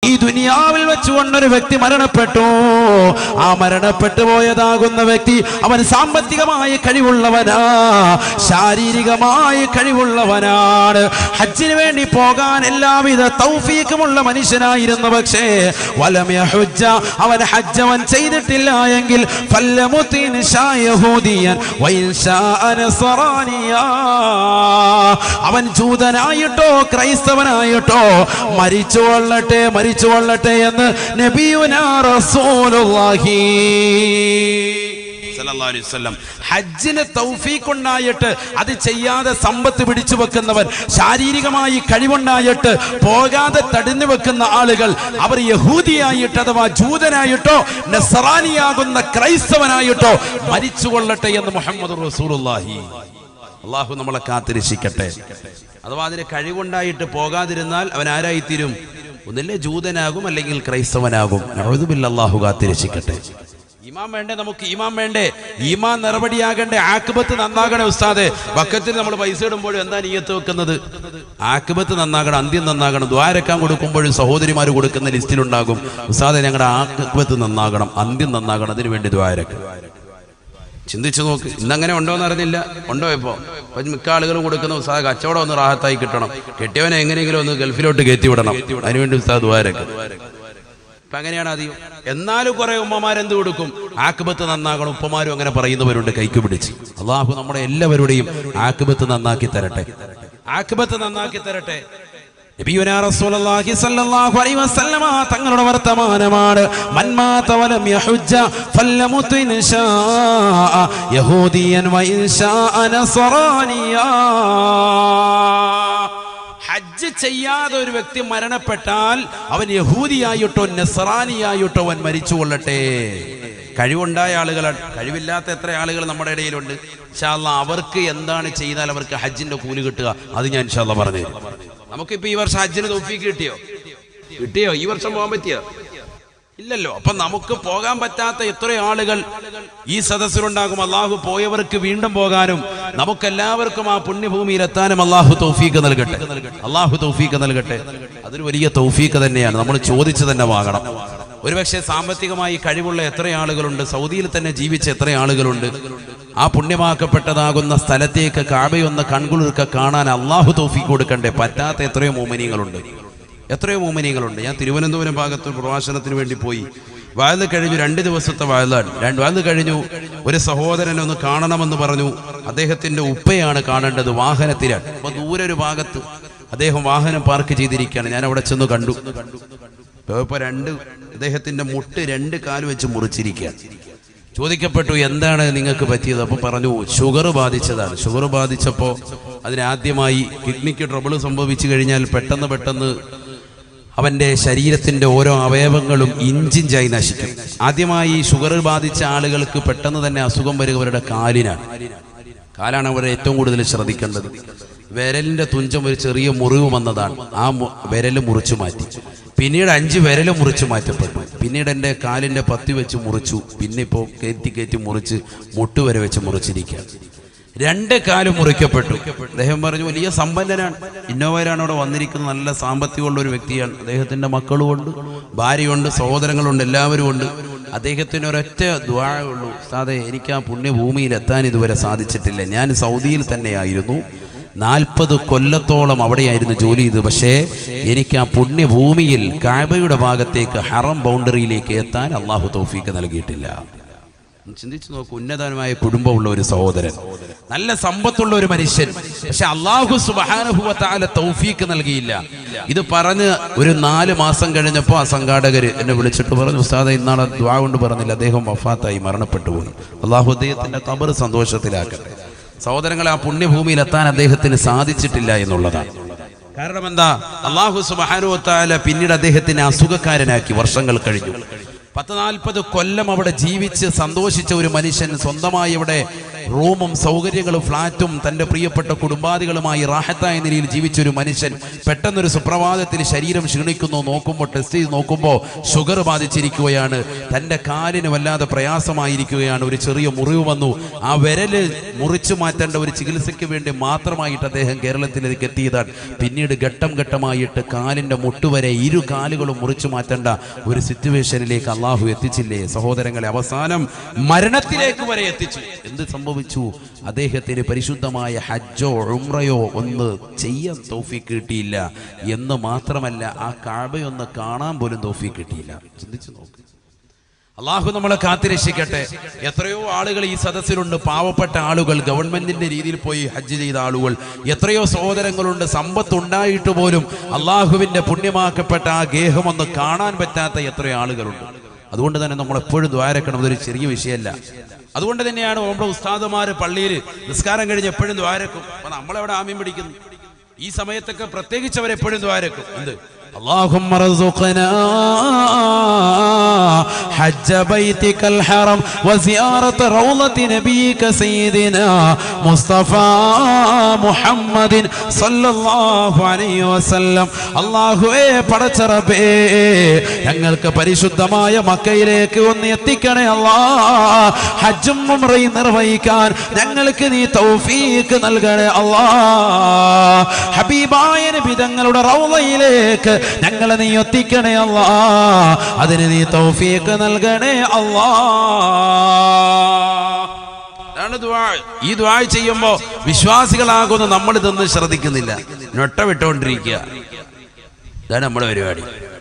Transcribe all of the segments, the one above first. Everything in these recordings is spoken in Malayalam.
ഈ ദുനിയാവിൽ വെച്ചുകൊണ്ടൊരു വ്യക്തി മരണപ്പെട്ടു ആ മരണപ്പെട്ടു പോയതാകുന്ന വ്യക്തി അവൻ സാമ്പത്തികമായ കഴിവുള്ളവനാ ശാരീരികമായ കഴിവുള്ളവനാണ് ഹജ്ജിന് വേണ്ടി പോകാൻ എല്ലാവിധ തൗഫീക്കുമുള്ള മനുഷ്യനായിരുന്നു പക്ഷേ വലം യഹുജ്ജ അവൻ ഹജ്ജ് അവൻ ചെയ്തിട്ടില്ല എങ്കിൽ ഫല്ലമുത്തിൻ ശാ യഹൂദിയൻ വൈൻ ശാ നസറാനിയാ. അവൻ ജൂതനായിട്ടോ ക്രൈസ്തവനായിട്ടോ മരിച്ചു കൊള്ളട്ടെ മരിച്ചു കൊള്ളട്ടെ എന്ന് നബിയുനാ റസൂലുള്ളാഹി സല്ലല്ലാഹു അലൈഹി വസല്ലം. ഹജ്ജിന് തൗഫീഖുണ്ടായിട്ട് അത് ചെയ്യാതെ സമ്പത്ത് പിടിച്ചു വെക്കുന്നവൻ ശാരീരികമായി കഴിവുണ്ടായിട്ട് പോകാതെ തടഞ്ഞു വെക്കുന്ന ആളുകൾ അവർ യഹൂദിയായിട്ട് അഥവാ ജൂതനായിട്ടോ നസറാനിയാകുന്ന ക്രൈസ്തവനായിട്ടോ മരിച്ചു കൊള്ളട്ടെ എന്ന് മുഹമ്മദ് റസൂലുള്ളാഹി അള്ളാഹു നമ്മളെ കാത്തിരക്ഷിക്കട്ടെ അഥവാ അതിന് കഴിവുണ്ടായിട്ട് പോകാതിരുന്നാൽ അവൻ ആരായിത്തീരും ഒന്നില്ലേ ജൂതനാകും അല്ലെങ്കിൽ ക്രൈസ്തവനാകും നഅൂദുബില്ല അള്ളാഹു കാത്തിരക്ഷിക്കട്ടെ ഈമാൻ വേണ്ടേ നമുക്ക് ഈമാൻ വേണ്ടേ ഈമാൻ നിറപടിയാകണ്ടേ ആക്കുബത്ത് നന്നാകണേ ഉസ്താദെ ബക്കത്തിൽ നമ്മൾ പൈസ ഇടുമ്പോഴും എന്താ നീയത്ത് വെക്കുന്നത് ആക്കുബത്ത് നന്നാകണം അന്ത്യം നന്നാകണം ദ്വാരക്കാൻ കൊടുക്കുമ്പോഴും സഹോദരിമാർ കൊടുക്കുന്ന ലിസ്റ്റിലുണ്ടാകും ഉസ്താദെ ഞങ്ങളുടെ ആക്കുബത്ത് നന്നാകണം അന്ത്യം നന്നാകണം അതിനു വേണ്ടി ദ്വാരക്ക് ചിന്തിച്ചു നോക്ക് ഇന്നങ്ങനെ ഉണ്ടോ എന്ന് അറിഞ്ഞില്ല ഉണ്ടോ ഇപ്പോ ഇപ്പൊ മിക്ക ആളുകളും കൊടുക്കുന്ന ഉസ്താദ് കച്ചവടം ഒന്ന് റാഹത്തായി കിട്ടണം കെട്ടിയവനെ എങ്ങനെയെങ്കിലും ഒന്ന് ഗൾഫിലോട്ട് കയറ്റി വിടണം അതിനുവേണ്ടി ഉസ്താദ് ദ്വാരക്ക് ഇപ്പൊ അങ്ങനെയാണ് അധികം എന്നാലും കുറെ ഉമ്മമാരെന്ത് കൊടുക്കും ആക്കുബത്ത് നന്നാകണം ഉപ്പമാരും അങ്ങനെ പറയുന്നവരുണ്ട് കൈക്ക് പിടിച്ച് അള്ളാഹു നമ്മുടെ എല്ലാവരുടെയും ആക്കുബത്ത് നന്നാക്കി തരട്ടെ ആക്കുബത്ത് നന്നാക്കി തരട്ടെ നബിയുനാ റസൂലുള്ളാഹി സ്വല്ലല്ലാഹു അലൈഹി വസല്ലമ തങ്ങളുടെ വർത്തമാനമാണ് മൻ മാത വലം യഹുജ്ജ ഫല്ലമുത് ഇൻ ശാഅ യഹൂദിയൻ വ ഇൻ ശാഅ നസറാനിയാ ഹജ്ജ് ചെയ്യാതെ ഒരു വ്യക്തി മരണപ്പെട്ടാൽ അവൻ യഹൂദിയായിട്ടോ നസറാനിയായിട്ടോ അവൻ മരിച്ചു കൊള്ളട്ടെ കഴിവുണ്ടായ ആളുകളാണ് കഴിവില്ലാത്ത എത്ര ആളുകൾ നമ്മുടെ ഇടയിലുണ്ട് ഇൻഷാല്ല അവർക്ക് എന്താണ് ചെയ്താൽ അവർക്ക് ഹജ്ജിന്റെ കൂലി കിട്ടുക അത് ഞാൻ ഇൻഷാല്ല പറഞ്ഞു തരും. നമുക്കിപ്പോ ഈ വർഷം ഹജ്ജിന് തോഫീക്ക് കിട്ടിയോ കിട്ടിയോ ഈ വർഷം പോകാൻ പറ്റിയോ ഇല്ലല്ലോ അപ്പൊ നമുക്ക് പോകാൻ പറ്റാത്ത എത്രയോ ആളുകൾ ഈ സദസ്സിലുണ്ടാകും അള്ളാഹു പോയവർക്ക് വീണ്ടും പോകാനും നമുക്കെല്ലാവർക്കും ആ പുണ്യഭൂമിയിൽ എത്താനും അള്ളാഹു തൗഫീക്ക് നൽകട്ടെ അള്ളാഹു തൗഫീക്ക് നൽകട്ടെ അതൊരു വലിയ തൗഫീക്ക് തന്നെയാണ് നമ്മൾ ചോദിച്ചു തന്നെ വാങ്ങണം ഒരുപക്ഷെ സാമ്പത്തികമായി കഴിവുള്ള എത്ര ആളുകളുണ്ട് സൗദിയിൽ തന്നെ ജീവിച്ച എത്ര ആളുകളുണ്ട് ആ പുണ്യമാക്കപ്പെട്ടതാകുന്ന സ്ഥലത്തേക്ക് കാബയൊന്ന് കൺകുളിർക്ക കാണാൻ അള്ളാഹു തൗഫീക്ക് കൊടുക്കണ്ടേ പറ്റാത്ത എത്രയോ മോമനിയങ്ങളുണ്ട് എത്രയോ മോമനിയങ്ങളുണ്ട് ഞാൻ തിരുവനന്തപുരം ഭാഗത്ത് പ്രവാസനത്തിന് വേണ്ടി പോയി വയല് കഴിഞ്ഞു രണ്ട് ദിവസത്തെ വയലാണ് രണ്ട് വയല് കഴിഞ്ഞു ഒരു സഹോദരനെ ഒന്ന് കാണണമെന്ന് പറഞ്ഞു അദ്ദേഹത്തിന്റെ ഉപ്പയാണ് കാണേണ്ടത് വാഹനത്തിലാണ് അപ്പൊ ദൂരെ ഒരു ഭാഗത്ത് അദ്ദേഹം വാഹനം പാർക്ക് ചെയ്തിരിക്കുകയാണ് ഞാൻ അവിടെ ചെന്ന് കണ്ടു ഇപ്പൊ രണ്ട് അദ്ദേഹത്തിന്റെ മുട്ട് രണ്ട് കാല് വെച്ച് മുറിച്ചിരിക്കുകയാണ് ചോദിക്കപ്പെട്ടു എന്താണ് നിങ്ങൾക്ക് പറ്റിയത് അപ്പോൾ പറഞ്ഞു ഷുഗർ ബാധിച്ചതാണ് ഷുഗർ ബാധിച്ചപ്പോൾ അതിനാദ്യമായി കിഡ്നിക്ക് ട്രബിൾ സംഭവിച്ചു കഴിഞ്ഞാൽ പെട്ടെന്ന് പെട്ടെന്ന് അവന്റെ ശരീരത്തിന്റെ ഓരോ അവയവങ്ങളും ഇഞ്ചിഞ്ചായി നശിക്കും ആദ്യമായി ഷുഗർ ബാധിച്ച ആളുകൾക്ക് പെട്ടെന്ന് തന്നെ അസുഖം വരിക അവരുടെ കാലിനാണ് കാലാണ് അവർ ഏറ്റവും കൂടുതൽ ശ്രദ്ധിക്കേണ്ടത് വിരലിന്റെ തുഞ്ചം ഒരു ചെറിയ മുറിവ് വന്നതാണ് ആ മു- വിരല് മുറിച്ചു മാറ്റി പിന്നീട് അഞ്ച് വിരല് മുറിച്ചു മാറ്റപ്പെട്ടു പിന്നീട് എൻ്റെ കാലിന്റെ പത്തി വെച്ച് മുറിച്ചു പിന്നെ ഇപ്പോൾ കയറ്റി കയറ്റി മുറിച്ച് മുട്ട് വരെ വെച്ച് മുറിച്ചിരിക്കുകയാണ് രണ്ട് കാലും മുറിക്കപ്പെട്ടു അദ്ദേഹം പറഞ്ഞു വലിയ സമ്പന്നനാണ് ഇന്നോവയിലാണ് അവിടെ വന്നിരിക്കുന്നത് നല്ല സാമ്പത്തികമുള്ള ഒരു വ്യക്തിയാണ് അദ്ദേഹത്തിന്റെ മക്കളുമുണ്ട് ഭാര്യയുണ്ട് സഹോദരങ്ങളുണ്ട് എല്ലാവരും ഉണ്ട് അദ്ദേഹത്തിന് ഒരൊറ്റ ദ്വാ ഉള്ളൂ സാതെ എനിക്ക് ആ പുണ്യഭൂമിയിൽ എത്താൻ ഇതുവരെ സാധിച്ചിട്ടില്ല ഞാൻ സൗദിയിൽ തന്നെയായിരുന്നു നാൽപ്പത് കൊല്ലത്തോളം അവിടെയായിരുന്നു ജോലി ചെയ്തത് പക്ഷേ എനിക്ക് ആ പുണ്യഭൂമിയിൽ കാബയുടെ ഭാഗത്തേക്ക് ഹറം ബൗണ്ടറിയിലേക്ക് എത്താൻ അള്ളാഹു തൗഫീക്ക് നൽകിയിട്ടില്ല ചിന്തിച്ചു നോക്കൂ ഉന്നതമായ കുടുംബമുള്ള ഒരു സഹോദരൻ നല്ല സമ്പത്തുള്ള ഒരു മനുഷ്യൻ പക്ഷെ അള്ളാഹു സുബാനുഭവത്താല തൗഫീക്ക് നൽകിയില്ല ഇത് പറഞ്ഞ് ഒരു നാല് മാസം കഴിഞ്ഞപ്പോൾ ആ സംഘാടകര് എന്നെ വിളിച്ചിട്ട് പറഞ്ഞു ഉസ്താദ ഇന്നാളെ ദ്വാ കൊണ്ട് പറഞ്ഞില്ല അദ്ദേഹം വഫാത്തായി മരണപ്പെട്ടു പോയി അള്ളാഹു അദ്ദേഹത്തിന്റെ കബർ സന്തോഷത്തിലാക്കട്ടെ സഹോദരങ്ങളെ ആ പുണ്യഭൂമിയിൽ എത്താൻ അദ്ദേഹത്തിന് സാധിച്ചിട്ടില്ല എന്നുള്ളതാണ് കാരണം എന്താ അള്ളാഹു സുബാനുവത്താല പിന്നീട് അദ്ദേഹത്തിനെ അസുഖക്കാരനാക്കി വർഷങ്ങൾ കഴിഞ്ഞു പത്ത് നാൽപ്പത് കൊല്ലം അവിടെ ജീവിച്ച് സന്തോഷിച്ച ഒരു മനുഷ്യൻ സ്വന്തമായി ഇവിടെ റൂമും സൗകര്യങ്ങളും ഫ്ലാറ്റും തന്റെ പ്രിയപ്പെട്ട കുടുംബാദികളുമായി റാഹത്തായ നിലയിൽ ജീവിച്ച ഒരു മനുഷ്യൻ പെട്ടെന്നൊരു സുപ്രഭാതത്തിൽ ശരീരം ക്ഷീണിക്കുന്നു നോക്കുമ്പോൾ ടെസ്റ്റ് ചെയ്ത് നോക്കുമ്പോൾ ഷുഗർ ബാധിച്ചിരിക്കുകയാണ് തന്റെ കാലിന് വല്ലാതെ പ്രയാസമായിരിക്കുകയാണ് ഒരു ചെറിയ മുറിവ് വന്നു ആ വിരല് മുറിച്ചു മാറ്റേണ്ട ഒരു ചികിത്സയ്ക്ക് വേണ്ടി മാത്രമായിട്ട് അദ്ദേഹം കേരളത്തിലേക്ക് എത്തിയതാണ് പിന്നീട് ഘട്ടം ഘട്ടമായിട്ട് കാലിന്റെ മുട്ടുവരെ ഇരു കാലുകളും മുറിച്ചു മാറ്റേണ്ട ഒരു സിറ്റുവേഷനിലേക്ക് അള്ളാഹു എത്തിച്ചില്ലേ സഹോദരങ്ങളെ അവസാനം മരണത്തിലേക്ക് വരെ എത്തിച്ചു എന്ത് സംഭവിച്ചു അദ്ദേഹത്തിന് പരിശുദ്ധമായ ഹജ്ജോ ഉംറയോ ഒന്ന് ചെയ്യാൻ തോഫി കിട്ടിയില്ല എന്ന് മാത്രമല്ല ആ കാഴ്ബയൊന്ന് കാണാൻ പോലും തോഫി കിട്ടിയില്ല ചിന്തിച്ചു നോക്ക് അള്ളാഹു നമ്മളെ കാത്തിരക്ഷിക്കട്ടെ എത്രയോ ആളുകൾ ഈ സദസ്സിലുണ്ട് പാവപ്പെട്ട ആളുകൾ ഗവൺമെന്റിന്റെ രീതിയിൽ പോയി ഹജ്ജ് ചെയ്ത ആളുകൾ എത്രയോ സഹോദരങ്ങളുണ്ട് സമ്പത്ത് ഉണ്ടായിട്ട് പോലും അള്ളാഹുവിന്റെ പുണ്യമാക്കപ്പെട്ട ആ ഗേഹം ഒന്ന് കാണാൻ പറ്റാത്ത എത്രയോ ആളുകളുണ്ട് അതുകൊണ്ട് തന്നെ നമ്മൾ എപ്പോഴും ദ്വാരക്കണം അതൊരു ചെറിയ വിഷയമല്ല അതുകൊണ്ട് തന്നെയാണ് നമ്മുടെ ഉസ്താദുമാര് പള്ളിയിൽ നിസ്കാരം കഴിഞ്ഞ് എപ്പോഴും ദ്വാരക്കും അപ്പൊ നമ്മളെവിടെ ആമ്യം പിടിക്കുന്നു ഈ സമയത്തൊക്കെ പ്രത്യേകിച്ച് അവരെപ്പോഴും ദ്വാരക്കും എന്ത് اللهم ارزقنا حج بيتك الحرم وزيارة روضة نبيك سيدنا مصطفى محمد صلى الله عليه وسلم അള്ളാഹുവേ പടച്ചറബേ ഞങ്ങൾക്ക് പരിശുദ്ധമായ മക്കയിലേക്ക് ഒന്ന് എത്തിക്കണേ അല്ലാ ഹജ്ജും ഉംറയും നിർവഹിക്കാൻ ഞങ്ങൾക്ക് നീ തൗഫീക്ക് നൽകണേ അല്ലാ ഹബീബായ നബി തങ്ങളുടെ റൗളയിലേക്ക് ഞങ്ങളെ നീ എത്തിക്കണേ അല്ലാ അതിന് നീ തൗഫീക്ക് നൽകണേ അല്ലാ അതാണ് ദുആ. ഈ ദ്വാ ചെയ്യുമ്പോ വിശ്വാസികളാകുന്ന നമ്മൾ ഇതൊന്നും ശ്രദ്ധിക്കുന്നില്ല നൊട്ട വിട്ടുകൊണ്ടിരിക്കുക ഇതാണ് നമ്മുടെ പരിപാടി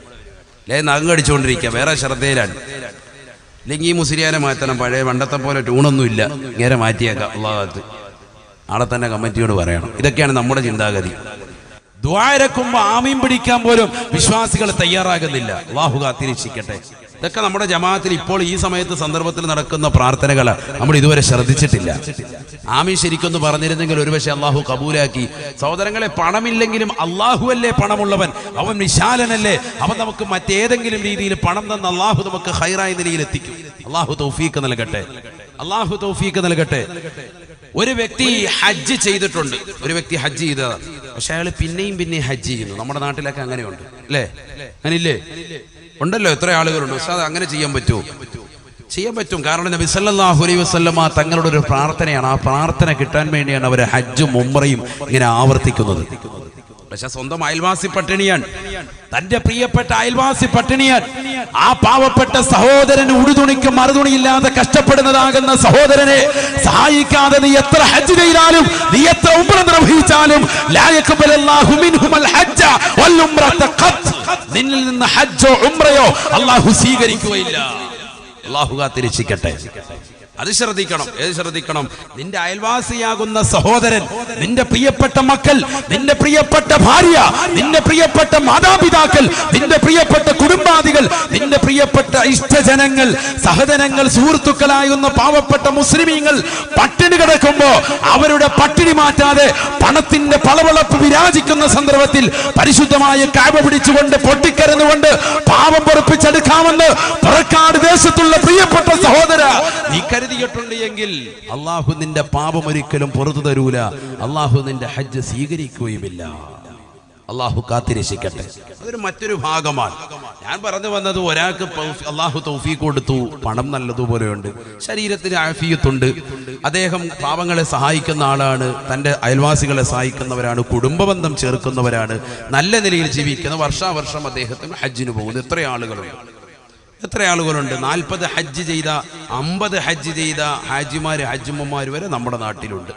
അല്ലെ നഖം കടിച്ചുകൊണ്ടിരിക്കുക വേറെ ശ്രദ്ധയിലാണ് അല്ലെങ്കിൽ ഈ മുസ്ലിയാനെ മാറ്റണം പഴയ പണ്ടത്തെ പോലെ ട്യൂണൊന്നും ഇല്ല ഇങ്ങനെ മാറ്റിയേക്കാം അള്ളാഹത്ത് നാളെ തന്നെ കമ്മിറ്റിയോട് പറയണം ഇതൊക്കെയാണ് നമ്മുടെ ചിന്താഗതി ദ്വാരക്കുമ്പോ ആമീൻ പിടിക്കാൻ പോലും വിശ്വാസികൾ തയ്യാറാകുന്നില്ല അള്ളാഹു കാത്തിരക്ഷിക്കട്ടെ ഇതൊക്കെ നമ്മുടെ ജമാഅത്തിൽ ഇപ്പോൾ ഈ സമയത്ത് സന്ദർഭത്തിൽ നടക്കുന്ന പ്രാർത്ഥനകൾ നമ്മൾ ഇതുവരെ ശ്രദ്ധിച്ചിട്ടില്ല ആമീൻ ശരിക്കൊന്ന് പറഞ്ഞിരുന്നെങ്കിൽ ഒരുപക്ഷെ അള്ളാഹു കബൂലാക്കി സഹോദരങ്ങളെ പണമില്ലെങ്കിലും അള്ളാഹു അല്ലേ പണമുള്ളവൻ അവൻ വിശാലനല്ലേ അവൻ നമുക്ക് മറ്റേതെങ്കിലും രീതിയിൽ പണം തന്ന അള്ളാഹു നമുക്ക് ഹൈറായ നിലയിൽ എത്തിക്കും അള്ളാഹു തൗഫീക്ക് നൽകട്ടെ അള്ളാഹു തൗഫീക്ക് നൽകട്ടെ ഒരു വ്യക്തി ഹജ്ജ് ചെയ്തിട്ടുണ്ട് ഒരു വ്യക്തി ഹജ്ജ് ചെയ്തതാണ് പക്ഷെ അയാൾ പിന്നെയും പിന്നെയും ഹജ്ജ് ചെയ്യുന്നു നമ്മുടെ നാട്ടിലൊക്കെ അങ്ങനെയുണ്ട് അല്ലേ അങ്ങനെയില്ലേ ഉണ്ടല്ലോ എത്ര ആളുകളുണ്ട് പക്ഷെ അത് അങ്ങനെ ചെയ്യാൻ പറ്റുമോ ചെയ്യാൻ പറ്റും കാരണം നബി സല്ലല്ലാഹു അലൈഹി വസല്ലമ തങ്ങളുടെ ഒരു പ്രാർത്ഥനയാണ് ആ പ്രാർത്ഥന കിട്ടാൻ വേണ്ടിയാണ് അവർ ഹജ്ജും ഉംറയും ഇങ്ങനെ ആവർത്തിക്കുന്നത് പക്ഷെ സ്വന്തം അയൽവാസി പട്ടിണിയാണ് തന്റെ പ്രിയപ്പെട്ട അയൽവാസി പട്ടിണിയാണ് ആ പാവപ്പെട്ട സഹോദരന് ഉടുതുണിക്ക് മറുതുണിയില്ലാതെ കഷ്ടപ്പെടുന്നതാകുന്ന സഹോദരനെ സഹായിക്കാതെ നീ എത്ര ഹജ്ജ് ചെയ്താലും നീ എത്ര ഉംറ നിർവഹിച്ചാലും ലാ യഖ്ബലല്ലാഹു മിൻഹുൽ ഹജ്ജ വൽ ഉംറത ഖത്ത് നിന്നിൽ നിന്ന് ഹജ്ജോ ഉംറയോ അല്ലാഹു സ്വീകരിക്കുകയില്ല അല്ലാഹു കാത്തിരക്ഷിക്കട്ടെ അത് ശ്രദ്ധിക്കണം ഏത് ശ്രദ്ധിക്കണം നിന്റെ അയൽവാസിയാകുന്ന സഹോദരൻ നിന്റെ പ്രിയപ്പെട്ട മക്കൾ നിന്റെ പ്രിയപ്പെട്ട ഭാര്യ നിന്റെ പ്രിയപ്പെട്ട മാതാപിതാക്കൾ നിന്റെ പ്രിയപ്പെട്ട കുടുംബാദികൾ നിന്റെ പ്രിയപ്പെട്ട ഇഷ്ടജനങ്ങൾ സഹജനങ്ങൾ സുഹൃത്തുക്കളാകുന്ന പാവപ്പെട്ട മുസ്ലിമീങ്ങൾ പട്ടിണി കിടക്കുമ്പോ അവരുടെ പട്ടിണി മാറ്റാതെ പണത്തിന്റെ പളവളപ്പ് വിരാജിക്കുന്ന സന്ദർഭത്തിൽ പരിശുദ്ധമായ കാബ പിടിച്ചുകൊണ്ട് പൊട്ടിക്കരന്നുകൊണ്ട് പാവം പൊറപ്പിച്ചെടുക്കാമെന്ന് പുറക്കാട് ദേശത്തുള്ള പ്രിയപ്പെട്ട സഹോദര നീ കരുതിയിട്ടുണ്ട് എങ്കിൽ അള്ളാഹു നിന്റെ പാപം ഒരിക്കലും പുറത്തു തരൂല അള്ളാഹു നിന്റെ ഹജ്ജ് സ്വീകരിക്കുകയുമില്ല അള്ളാഹു കാത്തിരക്ഷിക്കട്ടെ അതൊരു മറ്റൊരു ഭാഗമാണ് ഞാൻ പറഞ്ഞു വന്നത് ഒരാൾക്ക് പൗഫ്- അള്ളാഹു തൗഫീഖ് കൊടുത്തു പണം നല്ലതുപോലെയുണ്ട് ശരീരത്തിന് ആഫിയത്തുണ്ട് അദ്ദേഹം പാവങ്ങളെ സഹായിക്കുന്ന ആളാണ് തൻ്റെ അയൽവാസികളെ സഹായിക്കുന്നവരാണ് കുടുംബബന്ധം ചേർക്കുന്നവരാണ് നല്ല നിലയിൽ ജീവിക്കുന്ന വർഷാവർഷം അദ്ദേഹത്തിന് ഹജ്ജിന് പോകുന്നു എത്ര ആളുകളുണ്ട് എത്ര ആളുകളുണ്ട് നാൽപ്പത് ഹജ്ജ് ചെയ്ത അമ്പത് ഹജ്ജ് ചെയ്ത ഹാജിമാര് ഹജ്ജുമ്മമാര് വരെ നമ്മുടെ നാട്ടിലുണ്ട്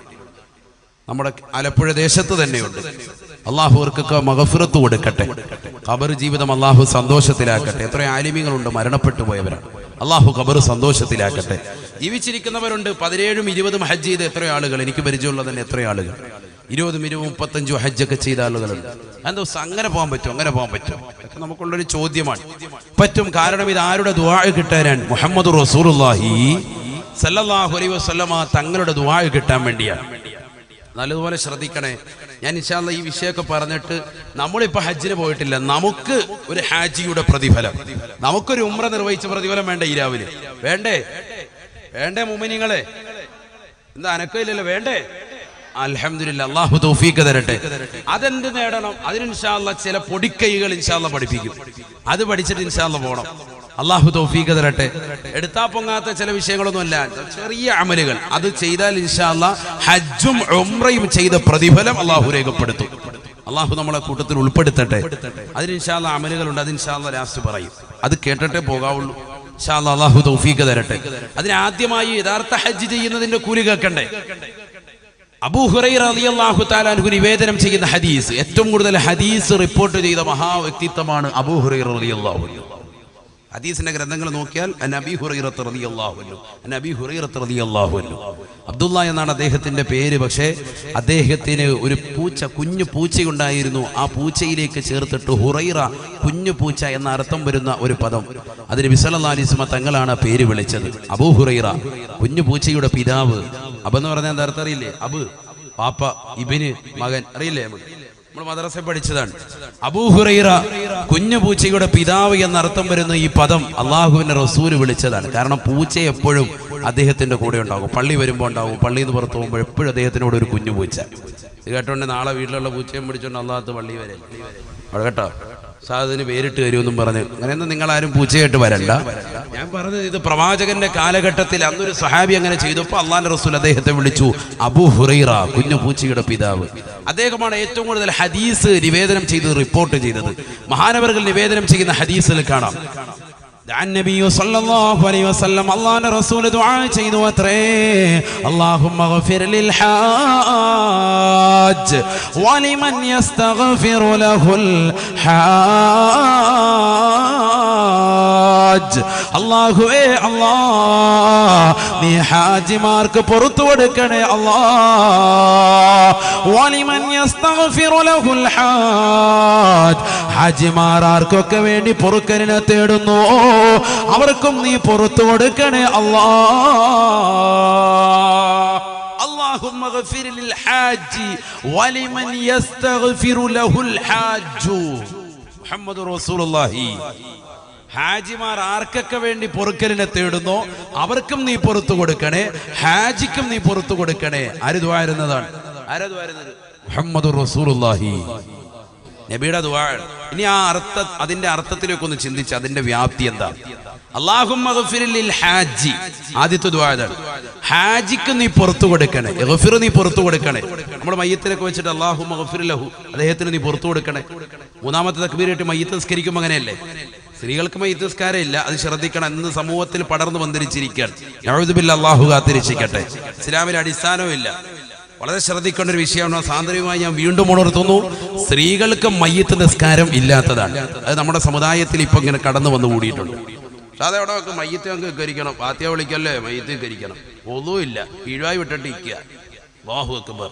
നമ്മുടെ ആലപ്പുഴ ദേശത്ത് തന്നെയുണ്ട് അള്ളാഹു അവർക്കൊക്കെ മകഫിറത്ത് കൊടുക്കട്ടെ ഖബർ ജീവിതം അള്ളാഹു സന്തോഷത്തിലാക്കട്ടെ എത്ര ആലിമ്യങ്ങളുണ്ട് മരണപ്പെട്ടു പോയവരാണ് അള്ളാഹു ഖബർ സന്തോഷത്തിലാക്കട്ടെ ജീവിച്ചിരിക്കുന്നവരുണ്ട് പതിനേഴും ഇരുപതും ഹജ്ജ് ചെയ്ത എത്ര ആളുകൾ എനിക്ക് പരിചയമുള്ള തന്നെ എത്ര ആളുകൾ ഇരുപതും ഇരുപതും മുപ്പത്തഞ്ചും ഹജ്ജൊക്കെ ചെയ്ത ആളുകളുണ്ട് എന്താ അങ്ങനെ പോകാൻ പറ്റും അങ്ങനെ പോകാൻ പറ്റും ഇതൊക്കെ നമുക്കുള്ളൊരു ചോദ്യമാണ് പറ്റും കാരണം ഇത് ആരുടെ ദുആ കിട്ടാനാണ് മുഹമ്മദ് റസൂലുള്ളാഹി സല്ലല്ലാഹു അലൈഹി വസല്ലമ തങ്ങളുടെ ദുആ കിട്ടാൻ വേണ്ടിയാണ് നല്ലതുപോലെ ശ്രദ്ധിക്കണേ ഞാൻ ഇൻഷാല്ല ഈ വിഷയമൊക്കെ പറഞ്ഞിട്ട് നമ്മളിപ്പോ ഹജ്ജിന് പോയിട്ടില്ല നമുക്ക് ഒരു ഹാജിയുടെ പ്രതിഫലം നമുക്കൊരു ഉമ്ര നിർവഹിച്ച പ്രതിഫലം വേണ്ട ഈ രാവിലെ വേണ്ടേ വേണ്ടേ മുമിനിങ്ങളെ എന്താ അനക്കമില്ലല്ലോ വേണ്ടേ അൽഹംദുലില്ലാ അള്ളാഹു തൗഫീക്ക് തരട്ടെ അതെന്ത് നേടണം അതിന് ഇൻഷാല്ല ചില പൊടിക്കൈകൾ ഇൻഷാല്ല പഠിപ്പിക്കും അത് പഠിച്ചിട്ട് ഇൻഷാല്ല പോണം അള്ളാഹു തൗഫീക്ക് തരട്ടെ എടുത്താ പൊങ്ങാത്ത ചില വിഷയങ്ങളൊന്നുമല്ല ചെറിയ അമലുകൾ അത് ചെയ്താൽ ഇൻഷാല്ല ഹജ്ജും ഉംറയും ചെയ്ത പ്രതിഫലം അള്ളാഹു രേഖപ്പെടുത്തും അള്ളാഹു നമ്മളെ കൂട്ടത്തിൽ ഉൾപ്പെടുത്തട്ടെ അതിന് ഇൻഷാല്ല അമലുകളുണ്ട് അത് ഇൻഷാല്ല ലാസ്റ്റ് പറയും അത് കേട്ടിട്ടേ പോകാവുള്ളൂ ഇൻഷാല്ല അള്ളാഹു തൗഫീക്ക് തരട്ടെ അതിന് ആദ്യമായി യഥാർത്ഥ ഹജ്ജ് ചെയ്യുന്നതിന്റെ കൂലി കേൾക്കണ്ടേ അബൂ ഹുറൈറ റളിയല്ലാഹു തആല അൻഹു നിവേദനം ചെയ്യുന്ന ഹദീസ് ഏറ്റവും കൂടുതൽ ഹദീസ് റിപ്പോർട്ട് ചെയ്ത മഹാവ്യക്തിത്വമാണ് അബൂ ഹുറൈറ റളിയല്ലാഹു അൻഹു ഹദീസിന്റെ ഗ്രന്ഥങ്ങൾ നോക്കിയാൽ അൻ അബീ ഹുറൈറത്ത് റളിയല്ലാഹു അൻഹു അൻ അബീ ഹുറൈറത്ത് റളിയല്ലാഹു അൻഹു അബ്ദുള്ള എന്നാണ് അദ്ദേഹത്തിന്റെ പേര് പക്ഷേ അദ്ദേഹത്തിന് ഒരു പൂച്ച കുഞ്ഞു പൂച്ചയുണ്ടായിരുന്നു ആ പൂച്ചയിലേക്ക് ചേർത്തിട്ട് ഹുറൈറ കുഞ്ഞു പൂച്ച എന്ന അർത്ഥം വരുന്ന ഒരു പദം അതിന് വിസലല്ലാലിസ്മ തങ്ങളാണ് ആ പേര് വിളിച്ചത് അബൂ ഹുറൈറ കുഞ്ഞു പൂച്ചയുടെ പിതാവ് അബെന്ന് പറഞ്ഞാൽ എന്താ അർത്ഥം അറിയില്ലേ അബ് പാപ്പ ഇബിന് മകൻ അറിയില്ലേ നമുക്ക് നമ്മൾ മദ്രസ പഠിച്ചതാണ് അബൂഹുറൈറ കുഞ്ഞു പൂച്ചയുടെ പിതാവ് എന്നർത്ഥം വരുന്ന ഈ പദം അള്ളാഹുവിന്റെ റസൂല് വിളിച്ചതാണ് കാരണം പൂച്ച എപ്പോഴും അദ്ദേഹത്തിന്റെ കൂടെ ഉണ്ടാകും പള്ളി വരുമ്പോൾ ഉണ്ടാവും പള്ളിയിൽ നിന്ന് പുറത്ത് പോകുമ്പോൾ എപ്പോഴും അദ്ദേഹത്തിനോട് ഒരു കുഞ്ഞു പൂച്ച ഇത് കേട്ടോണ്ട് നാളെ വീട്ടിലുള്ള പൂച്ചയും പിടിച്ചോണ്ട് അള്ളാഹത്ത് പള്ളി വരെ അവിടെ കേട്ടോ സാധന പേരിട്ട് തരുമെന്നും പറഞ്ഞു അങ്ങനെയൊന്നും നിങ്ങൾ ആരും പൂച്ചയായിട്ട് വരണ്ട ഞാൻ പറഞ്ഞത് ഇത് പ്രവാചകന്റെ കാലഘട്ടത്തിൽ അന്നൊരു സഹാബി അങ്ങനെ ചെയ്തപ്പോൾ അള്ളാന്റെ റസൂൽ അദ്ദേഹത്തെ വിളിച്ചു അബു ഹുറൈറ കുഞ്ഞു പൂച്ചയുടെ പിതാവ് അദ്ദേഹമാണ് ഏറ്റവും കൂടുതൽ ഹദീസ് നിവേദനം ചെയ്ത് റിപ്പോർട്ട് ചെയ്തത് മഹാനവറുകൾ നിവേദനം ചെയ്യുന്ന ഹദീസിൽ കാണാം دعا النبي صلى الله عليه وسلم الله رسول دعاء ചെയ്തു അത്രേ اللهم اغفر للحاج ولمن يستغفر له الحاج അള്ളാഹുവേ അല്ലാ നീ ഹാജിമാർക്ക് പുറത്തു കൊടുക്കണേ അല്ലാ വലിമൻ യസ്തഗ്ഫിറു ലഹുൽ ഹാജ് ഹാജിമാർ ആർക്കൊക്കെ വേണ്ടി പൊറുക്കലിനെ തേടുന്നു അവർക്കും നീ പുറത്തു കൊടുക്കണേ അല്ലാ اللهم اغفر للحاج ولمن يستغفر له الحاج محمد رسول الله ഹാജിമാർ ആർക്കൊക്കെ വേണ്ടി പൊറുക്കലിനെ തേടുന്നോ അവർക്കും നീ പുറത്തു കൊടുക്കണേ ഹാജിക്കും നീ പുറത്തു കൊടുക്കണേ ആര് ദ്വാരുന്നതാണ് ആരാ ദ്വാരുന്നത് മുഹമ്മദ് റസൂലുള്ളാഹി നബിയുടെ ദ്വാ ഇനി ആ അർത്ഥ അതിന്റെ അർത്ഥത്തിലേക്ക് ഒന്ന് ചിന്തിച്ച് അതിന്റെ വ്യാപ്തി എന്താ അള്ളാഹും ഹാജി ആദ്യത്തെ ദ്വാരാണ് ഹാജിക്ക് നീ പുറത്തു കൊടുക്കണേ ഗഫിർ നീ പുറത്തു കൊടുക്കണേ നമ്മൾ മയ്യത്തിലൊക്കെ വെച്ചിട്ട് അള്ളാഹു ലഹു അദ്ദേഹത്തിന് നീ പുറത്തു കൊടുക്കണേ മൂന്നാമത്തെ തക്ബീരായിട്ട് മയ്യത്ത് നിസ്കരിക്കുമ്പോൾ അങ്ങനെയല്ലേ സ്ത്രീകൾക്ക് മയ്യത്ത് നിസ്കാരം ഇല്ല അത് ശ്രദ്ധിക്കണം ഇന്ന് സമൂഹത്തിൽ പടർന്നു വന്നിരിച്ചിരിക്കുകയാണ് നഴുതുബില്ല അള്ളാഹു കാത്തിരിച്ചിക്കട്ടെ ഇസ്ലാമിൽ അടിസ്ഥാനവും ഇല്ല വളരെ ശ്രദ്ധിക്കേണ്ട ഒരു വിഷയമാണ് സാന്ദ്രവുമായി ഞാൻ വീണ്ടും ഉണർത്തുന്നു സ്ത്രീകൾക്ക് മയ്യത്ത് നിസ്കാരം ഇല്ലാത്തതാണ് അത് നമ്മുടെ സമുദായത്തിൽ ഇപ്പൊ ഇങ്ങനെ കടന്നു വന്നു കൂടിയിട്ടുണ്ട് പക്ഷെ അതവിടെ വെക്കും മയ്യത്ത് ഞങ്ങൾക്ക് കരിക്കണം പാത്യ വിളിക്കല്ലേ മയ്യത്ത് കരിക്കണം ഒന്നും ഇല്ല കീഴായി വിട്ടിട്ട് ഇരിക്കുക ബാഹു അക്ബർ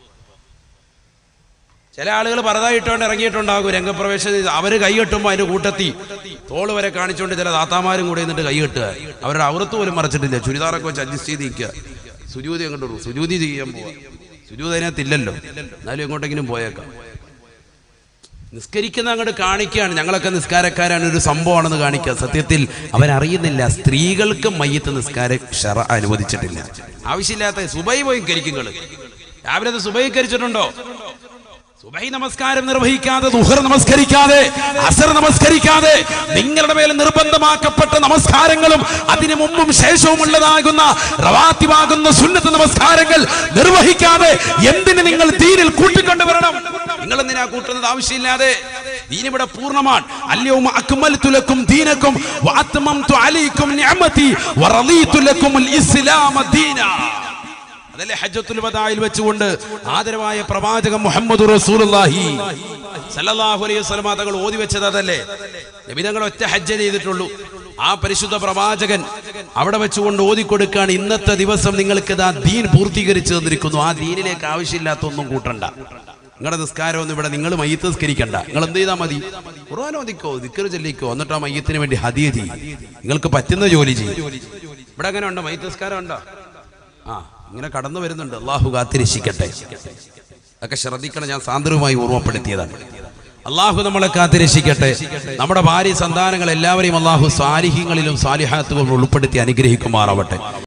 ചില ആളുകൾ പറതായിട്ടോണ്ട് ഇറങ്ങിയിട്ടുണ്ടാകും രംഗപ്രവേശം അവര് കൈകെട്ടുമ്പോൾ അതിന്റെ കൂട്ടത്തി തോള് വരെ കാണിച്ചുകൊണ്ട് ചില താത്താമാരും കൂടെ നിന്നിട്ട് കൈകെട്ടുക അവരുടെ ഔറത്ത് പോലും മറച്ചിട്ടില്ല ചുരിദാറൊക്കെ വെച്ച് അഡ്ജസ്റ്റ് ചെയ്ത് നിൽക്കുക സുജൂതി അങ്ങോട്ട് സുജൂതി ചെയ്യാൻ പോവാ സുജൂത് അതിനകത്തില്ലല്ലോ എന്നാലും എങ്ങോട്ടെങ്കിലും പോയേക്കാം നിസ്കരിക്കുന്ന അങ്ങോട്ട് കാണിക്കുകയാണ് ഞങ്ങളൊക്കെ നിസ്കാരക്കാരാണ് ഒരു സംഭവമാണെന്ന് കാണിക്കുക സത്യത്തിൽ അവരറിയുന്നില്ല സ്ത്രീകൾക്ക് മയ്യത്ത് നിസ്കാരം ഷറ അനുവദിച്ചിട്ടില്ല ആവശ്യമില്ലാത്ത സുബൈ പോയി കരിക്കുങ്ങൾ രാവിലെ അത് സുബൈ കരിച്ചിട്ടുണ്ടോ സുബൈ നമസ്കാരം നിർവഹിക്കാതെ ദുഹർ നമസ്കരിക്കാതെ അസർ നമസ്കരിക്കാതെ നിങ്ങളുടെ മേൽ നിർബന്ധമാക്കപ്പെട്ട നമസ്കാരങ്ങളും അതിനു മുമ്പും ശേഷവും ഉള്ളതാകുന്ന റവാത്തിവാകുന്ന സുന്നത്ത് നമസ്കാരങ്ങൾ നിർവഹിക്കാതെ എന്തിന് നിങ്ങൾ ദീനിൽ കൂട്ടിക്കൊണ്ടുവരണം നിങ്ങൾ എന്തിനാ കൂട്ടുന്നത് ആവശ്യമില്ലാതെ ദീനിവിടെ പൂർണ്ണമാണ് അല്ലയോ അക്മൽതു ലക്കും ദീനക്കും വഅത്മംതു അലൈക്കും നിഅമതി വറളീതു ലക്കുമുൽ ഇസ്ലാമ ദീനാ അതല്ലേ ഹജ്ജത്തുൽ വദായിൽ വെച്ചുകൊണ്ട് ആദരവായ പ്രവാചകൻ മുഹമ്മദ് റസൂലുള്ളാഹി സല്ലല്ലാഹു അലൈഹി വസല്ലമ തങ്ങൾ ഓതി വെച്ചത് അതല്ലേ നബി തങ്ങൾ ഒറ്റ ഹജ്ജ് ചെയ്തിട്ടുള്ളൂ ആ പരിശുദ്ധ പ്രവാചകൻ അവിടെ വെച്ചുകൊണ്ട് ഓതിക്കൊടുക്കാണ് ഇന്നത്തെ ദിവസം നിങ്ങൾക്ക് ഇതാ ദീൻ പൂർത്തീകരിച്ചു തന്നിരിക്കുന്നു ആ ദീനിലേക്ക് ആവശ്യമില്ലാത്ത ഒന്നും കൂട്ടണ്ട നിങ്ങളുടെ നിസ്കാരം ഒന്നും ഇവിടെ നിങ്ങൾ മയ്യത്ത് നിസ്കരിക്കണ്ട നിങ്ങൾ എന്ത് ചെയ്താൽ മതി ഖുർആൻ ഓദിക്കോ ദിക്കറ് ചൊല്ലിക്കോ എന്നിട്ട് ആ മയ്യത്തിന് വേണ്ടി ഹദിയ ചെയ്യും നിങ്ങൾക്ക് പറ്റുന്ന ജോലി ചെയ്യും ഇവിടെ അങ്ങനെ ഉണ്ടോ മയ്യത്ത് നിസ്കാരം ഉണ്ടോ ആ ഇങ്ങനെ കടന്നു വരുന്നുണ്ട് അള്ളാഹു കാത്തിരക്ഷിക്കട്ടെ ഒക്കെ ശ്രദ്ധിക്കണം ഞാൻ സാന്ദ്രവുമായി ഓർമ്മപ്പെടുത്തിയതാണ് അള്ളാഹു നമ്മളെ കാത്തിരക്ഷിക്കട്ടെ നമ്മുടെ ഭാര്യ സന്താനങ്ങൾ എല്ലാവരെയും അള്ളാഹു സാലിഹ്യങ്ങളിലും സാലിഹാത്തുകളും ഉൾപ്പെടുത്തി അനുഗ്രഹിക്കുമാറാവട്ടെ